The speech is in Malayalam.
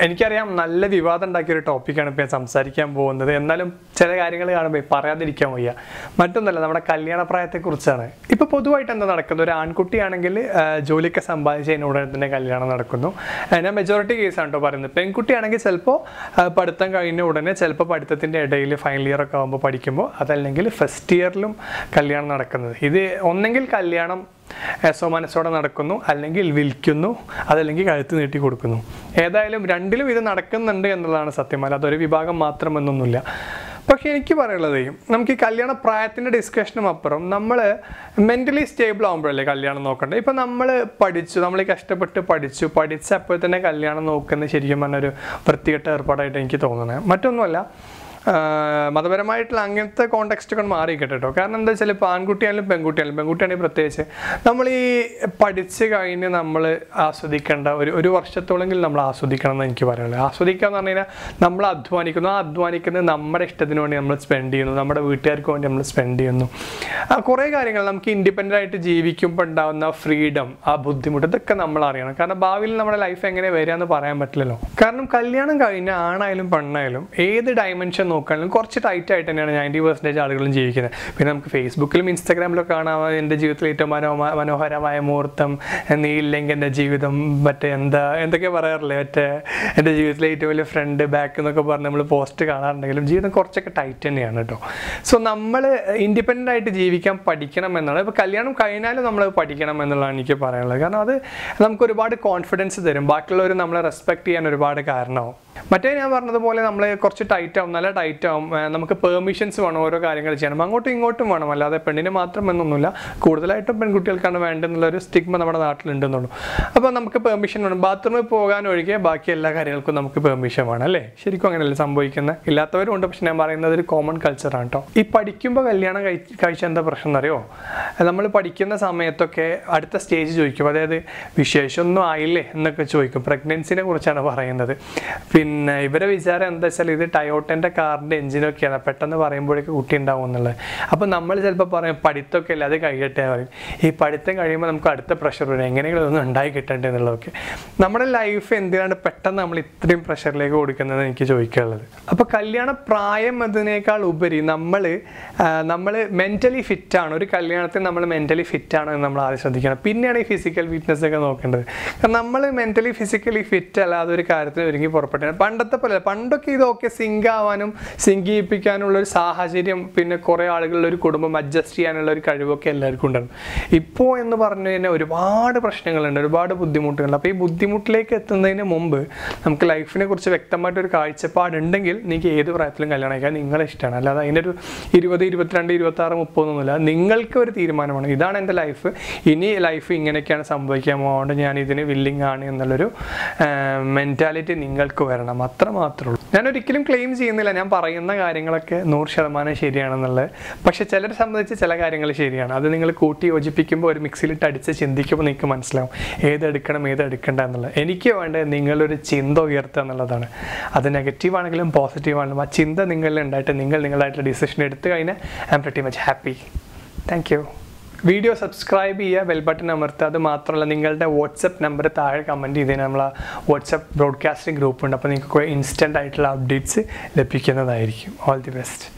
എനിക്കറിയാം നല്ല വിവാദം ഉണ്ടാക്കിയ ഒരു ടോപ്പിക്കാണ് ഇപ്പോൾ ഞാൻ സംസാരിക്കാൻ പോകുന്നത് എന്നാലും ചില കാര്യങ്ങൾ കാണുമ്പോൾ പറയാതിരിക്കാൻ വയ്യ മറ്റൊന്നല്ല നമ്മുടെ കല്യാണ പ്രായത്തെക്കുറിച്ചാണ് ഇപ്പോൾ പൊതുവായിട്ട് എന്താ നടക്കുന്നത് ഒരു ആൺകുട്ടിയാണെങ്കിൽ ആ, ജോലിയൊക്കെ സമ്പാദിച്ച് അതിന് ഉടനെ തന്നെ കല്യാണം നടക്കുന്നു ആ, ഞാൻ മെജോറിറ്റി കേസാണ് കേട്ടോ പറയുന്നത് പെൺകുട്ടിയാണെങ്കിൽ ചിലപ്പോൾ പഠിത്തം കഴിഞ്ഞ ഉടനെ ചിലപ്പോൾ പഠിത്തത്തിൻ്റെ ഇടയിൽ ഫൈനൽ ഇയർ ഒക്കെ ആകുമ്പോൾ പഠിക്കുമ്പോൾ അതല്ലെങ്കിൽ ഫസ്റ്റ് ഇയറിലും കല്യാണം നടക്കുന്നത് ഇത് ഒന്നെങ്കിൽ കല്യാണം സോ മനസ്സോടെ നടക്കുന്നു അല്ലെങ്കിൽ വിൽക്കുന്നു അതല്ലെങ്കിൽ കഴുത്ത് നീട്ടി കൊടുക്കുന്നു ഏതായാലും രണ്ടിലും ഇത് നടക്കുന്നുണ്ട് എന്നുള്ളതാണ് സത്യം അല്ലാതെ ഒരു വിഭാഗം മാത്രമെന്നൊന്നുമില്ല പക്ഷേ എനിക്ക് പറയുള്ളത് നമുക്ക് ഈ കല്യാണ പ്രായത്തിൻ്റെ ഡിസ്കഷനും അപ്പുറം നമ്മൾ മെൻ്റലി സ്റ്റേബിൾ ആകുമ്പോഴല്ലേ കല്യാണം നോക്കേണ്ടത് ഇപ്പം നമ്മൾ പഠിച്ചു നമ്മൾ കഷ്ടപ്പെട്ട് പഠിച്ചു പഠിച്ച അപ്പോൾ തന്നെ കല്യാണം നോക്കുന്നത് ശരിക്കും പറഞ്ഞൊരു വൃത്തികെട്ട ഏർപ്പാടായിട്ട് എനിക്ക് തോന്നുന്നത് മറ്റൊന്നുമല്ല ആഹ് മതപരമായിട്ടുള്ള അങ്ങനത്തെ കോണ്ടെക്സ്റ്റുകൾ മാറി കേട്ടോ കാരണം എന്താ വെച്ചാൽ ഇപ്പോൾ ആൺകുട്ടിയായാലും പെൺകുട്ടിയായാലും പെൺകുട്ടിയാണെങ്കിൽ പ്രത്യേകിച്ച് നമ്മൾ ഈ പഠിച്ച് കഴിഞ്ഞ് നമ്മൾ ആസ്വദിക്കേണ്ട ഒരു ഒരു വർഷത്തോളെങ്കിലും നമ്മൾ ആസ്വദിക്കണം എന്ന് എനിക്ക് പറയാനുള്ളത് ആസ്വദിക്കുക എന്ന് പറഞ്ഞു കഴിഞ്ഞാൽ നമ്മൾ അധ്വാനിക്കുന്നു ആ അധ്വാനിക്കുന്നത് നമ്മുടെ ഇഷ്ടത്തിന് വേണ്ടി നമ്മൾ സ്പെൻഡ് ചെയ്യുന്നു നമ്മുടെ വീട്ടുകാർക്ക് വേണ്ടി നമ്മൾ സ്പെൻഡ് ചെയ്യുന്നു ആ കുറേ കാര്യങ്ങൾ നമുക്ക് ഇൻഡിപെൻഡൻ്റ് ആയിട്ട് ജീവിക്കുമ്പോൾ ഉണ്ടാകുന്ന ഫ്രീഡം ആ ബുദ്ധിമുട്ട് ഇതൊക്കെ നമ്മൾ അറിയണം കാരണം ഭാവിയിൽ നമ്മുടെ ലൈഫ് എങ്ങനെ വരിക എന്ന് പറയാൻ പറ്റില്ലല്ലോ കാരണം കല്യാണം കഴിഞ്ഞ ആണായാലും പെണ്ണായാലും ഏത് ഡയമെൻഷൻ നോക്കുകയാണെങ്കിലും കുറച്ച് ടൈറ്റ് ആയിട്ട് തന്നെയാണ് നയൻറ്റി പെർസെൻറ്റേജ് ആളുകളും ജീവിക്കുന്നത് പിന്നെ നമുക്ക് ഫേസ്ബുക്കിലും ഇൻസ്റ്റാഗ്രാമിലും കാണാം എൻ്റെ ജീവിതത്തിൽ ഏറ്റവും മനോഹ മനോഹരമായ മുഹൂർത്തം നീ ഇല്ലെങ്കിൽ എൻ്റെ ജീവിതം മറ്റേ എന്താ എന്തൊക്കെ പറയാറില്ലേ മറ്റേ എൻ്റെ ജീവിതത്തിലെ ഏറ്റവും വലിയ ഫ്രണ്ട് ബാക്ക് എന്നൊക്കെ പറഞ്ഞ് നമ്മൾ പോസ്റ്റ് കാണാറുണ്ടെങ്കിലും ജീവിതം കുറച്ചൊക്കെ ടൈറ്റ് തന്നെയാണ് കേട്ടോ സോ നമ്മൾ ഇൻഡിപെൻഡൻ്റ് ആയിട്ട് ജീവിക്കാൻ പഠിക്കണം എന്നാണ് ഇപ്പോൾ കല്യാണം കഴിഞ്ഞാലും നമ്മൾ പഠിക്കണം എന്നുള്ളതാണ് എനിക്ക് പറയാനുള്ളത് കാരണം അത് നമുക്ക് ഒരുപാട് കോൺഫിഡൻസ് തരും ബാക്കിയുള്ളവർ നമ്മളെ റെസ്പെക്ട് ചെയ്യാൻ ഒരുപാട് കാരണമാവും മറ്റേ ഞാൻ പറഞ്ഞതുപോലെ നമ്മൾ കുറച്ച് ടൈറ്റ് ആവും നല്ല ടൈറ്റ് ആവും ഏർ നമുക്ക് പെർമിഷൻസ് വേണം ഓരോ കാര്യങ്ങൾ ചെയ്യണം അങ്ങോട്ടും ഇങ്ങോട്ടും വേണം അല്ലാതെ പെണ്ണിന് മാത്രം എന്നൊന്നുമില്ല കൂടുതലായിട്ടും പെൺകുട്ടികൾക്കാണ് വേണ്ടെന്നുള്ള ഒരു സ്റ്റിഗ്മ നമ്മുടെ നാട്ടിലുണ്ടെന്നുള്ളൂ അപ്പോൾ നമുക്ക് പെർമിഷൻ വേണം ബാത്റൂമിൽ പോകാൻ ഒഴികെ ബാക്കി എല്ലാ കാര്യങ്ങൾക്കും നമുക്ക് പെർമിഷൻ വേണം അല്ലേ ശരിക്കും അങ്ങനെയല്ലേ സംഭവിക്കുന്നത് ഇല്ലാത്തവരും ഉണ്ട് പക്ഷെ ഞാൻ പറയുന്നത് ഒരു കോമൺ കൾച്ചറാണ് കേട്ടോ ഈ പഠിക്കുമ്പോൾ കല്യാണം കഴി- കഴിച്ച എന്താ പ്രശ്നം എന്നറിയോ നമ്മൾ പഠിക്കുന്ന സമയത്തൊക്കെ അടുത്ത സ്റ്റേജ് ചോദിക്കും അതായത് വിശേഷമൊന്നും ആയില്ലേ എന്നൊക്കെ ചോദിക്കും പ്രഗ്നൻസിനെ കുറിച്ചാണ് പറയുന്നത് പിന്നെ ഇവരെ വിചാരം എന്താ വെച്ചാൽ ഇത് ടയോട്ടൻ്റെ കാറിൻ്റെ എഞ്ചിനൊക്കെയാണ് പെട്ടെന്ന് പറയുമ്പോഴേക്ക് കുട്ടി ഉണ്ടാവും എന്നുള്ളത് അപ്പോൾ നമ്മൾ ചിലപ്പോൾ പറയും പഠിത്തമൊക്കെ അല്ലേ അത് കഴിയട്ടെ എന്ന് പറയും ഈ പഠിത്തം കഴിയുമ്പോൾ നമുക്ക് അടുത്ത പ്രഷർ വരും എങ്ങനെയെങ്കിലും ഒന്നും ഉണ്ടായി കിട്ടണ്ടേ എന്നുള്ളതൊക്കെ നമ്മുടെ ലൈഫ് എന്തിനാണ് പെട്ടെന്ന് നമ്മൾ ഇത്രയും പ്രഷറിലേക്ക് കൊടുക്കുന്നത് എനിക്ക് ചോദിക്കാനുള്ളത് അപ്പോൾ കല്യാണ പ്രായം എന്നതിനേക്കാൾ ഉപരി നമ്മൾ നമ്മൾ മെൻ്റലി ഫിറ്റാണ് ഒരു കല്യാണത്തിൽ നമ്മൾ മെൻ്റലി ഫിറ്റാണോ എന്ന് നമ്മൾ ആദ്യം ശ്രദ്ധിക്കണം പിന്നെയാണ് ഈ ഫിസിക്കൽ ഫിറ്റ്നസ് ഒക്കെ നോക്കേണ്ടത് കാരണം നമ്മൾ മെൻ്റലി ഫിസിക്കലി ഫിറ്റ് അല്ലാതെ ഒരു കാര്യത്തിന് ഒരുങ്ങി പുറപ്പെട്ടു പണ്ടത്തെ പോലെ പണ്ടൊക്കെ ഇതൊക്കെ സിങ്ക് ആവാനും സിങ്ക് ചെയ്യിപ്പിക്കാനുള്ള ഒരു സാഹചര്യം പിന്നെ കുറേ ആളുകളുടെ ഒരു കുടുംബം അഡ്ജസ്റ്റ് ചെയ്യാനുള്ള ഒരു കഴിവൊക്കെ എല്ലാവർക്കും ഉണ്ടായിരുന്നു ഇപ്പോൾ എന്ന് പറഞ്ഞു കഴിഞ്ഞാൽ ഒരുപാട് പ്രശ്നങ്ങളുണ്ട് ഒരുപാട് ബുദ്ധിമുട്ടുകളുണ്ട് അപ്പോൾ ഈ ബുദ്ധിമുട്ടിലേക്ക് എത്തുന്നതിന് മുമ്പ് നമുക്ക് ലൈഫിനെ കുറിച്ച് വ്യക്തമായിട്ടൊരു കാഴ്ചപ്പാടുണ്ടെങ്കിൽ നിങ്ങൾക്ക് ഏത് പ്രായത്തിലും കല്യാണം കഴിക്കാൻ നിങ്ങളെ ഇഷ്ടമാണ് അല്ലാതെ അതിൻ്റെ ഒരു ഇരുപത് ഇരുപത്തിരണ്ട് ഇരുപത്തി ആറ് മുപ്പതൊന്നുമില്ല നിങ്ങൾക്ക് ഒരു തീരുമാനമാണ് ഇതാണ് എൻ്റെ ലൈഫ് ഇനി ലൈഫ് ഇങ്ങനെയൊക്കെയാണ് സംഭവിക്കാൻ പോകുന്നത് ഞാൻ ഇതിന് വില്ലിങ് ആണ് എന്നുള്ളൊരു മെൻറ്റാലിറ്റി നിങ്ങൾക്ക് വരണം അത്ര മാത്രമേ ഉള്ളൂ ഞാൻ ഒരിക്കലും ക്ലെയിം ചെയ്യുന്നില്ല ഞാൻ പറയുന്ന കാര്യങ്ങളൊക്കെ നൂറ് ശതമാനം ശരിയാണെന്നുള്ളത് പക്ഷെ ചിലരെ സംബന്ധിച്ച് ചില കാര്യങ്ങൾ ശരിയാണ് അത് നിങ്ങൾ കൂട്ടി യോജിപ്പിക്കുമ്പോൾ ഒരു മിക്സിയിലിട്ട് അടിച്ച് ചിന്തിക്കുമ്പോൾ നിങ്ങൾക്ക് മനസ്സിലാവും ഏതെടുക്കണം ഏതെടുക്കണ്ട എന്നുള്ളത് എനിക്ക് വേണ്ടത് നിങ്ങളൊരു ചിന്ത ഉയർത്തുക എന്നുള്ളതാണ് അത് നെഗറ്റീവ് ആണെങ്കിലും പോസിറ്റീവ് ആണെങ്കിലും ആ ചിന്ത നിങ്ങളിൽ ഉണ്ടായിട്ട് നിങ്ങൾ നിങ്ങളായിട്ടുള്ള ഡിസിഷൻ എടുത്തു കഴിഞ്ഞാൽ I am pretty much happy thank you video subscribe ചെയ്യുക ബെൽ ബട്ടൺ അമർത്തുക അത് മാത്രമല്ല നിങ്ങളുടെ വാട്സപ്പ് നമ്പർ താഴെ കമൻറ്റ് ചെയ്തതിന് നമ്മൾ വാട്സപ്പ് ബ്രോഡ്കാസ്റ്റിംഗ് ഗ്രൂപ്പ് ഉണ്ട് അപ്പോൾ നിങ്ങൾക്ക് ഇൻസ്റ്റൻ്റ് ആയിട്ടുള്ള അപ്ഡേറ്റ്സ് ലഭിക്കുന്നതായിരിക്കും ഓൾ ദി ബെസ്റ്റ്